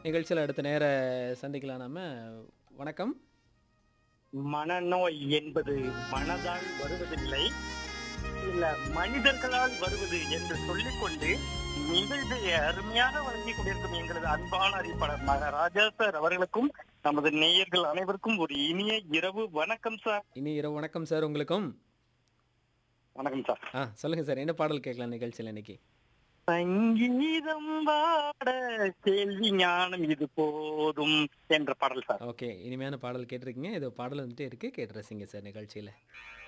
நிகழ்ச்சியில் அடுத்த நேர சந்திக்கலாம் நாம வணக்கம் மனநோய் என்பது மனதால் வருவதில்லை இல்ல மனிதர்களால் வருவது என்று சொல்லிக்கொண்டு நிகழ்ச்சியை அருமையாக வழங்கிக் கொண்டிருக்கும் எங்களது அன்பான அறிவிப்பாளர் மகாராஜா சார் அவர்களுக்கும் நமது நேயர்கள் அனைவருக்கும் ஒரு இனிய இரவு வணக்கம் சார் இனி இரவு வணக்கம் சார் உங்களுக்கும் வணக்கம் சார் ஆ சொல்லுங்க சார் என்ன பாடல் கேட்கலாம் நிகழ்ச்சியில் இன்னைக்கு சங்கீதம் பாட கேள்வி ஞானம் இது போதும் என்ற பாடல் சார் ஓகே இனிமையான பாடல் கேட்டிருக்கீங்க இது பாடல் வந்துட்டு இருக்கு கேட்டு ரசிங்க சார் நிகழ்ச்சியில்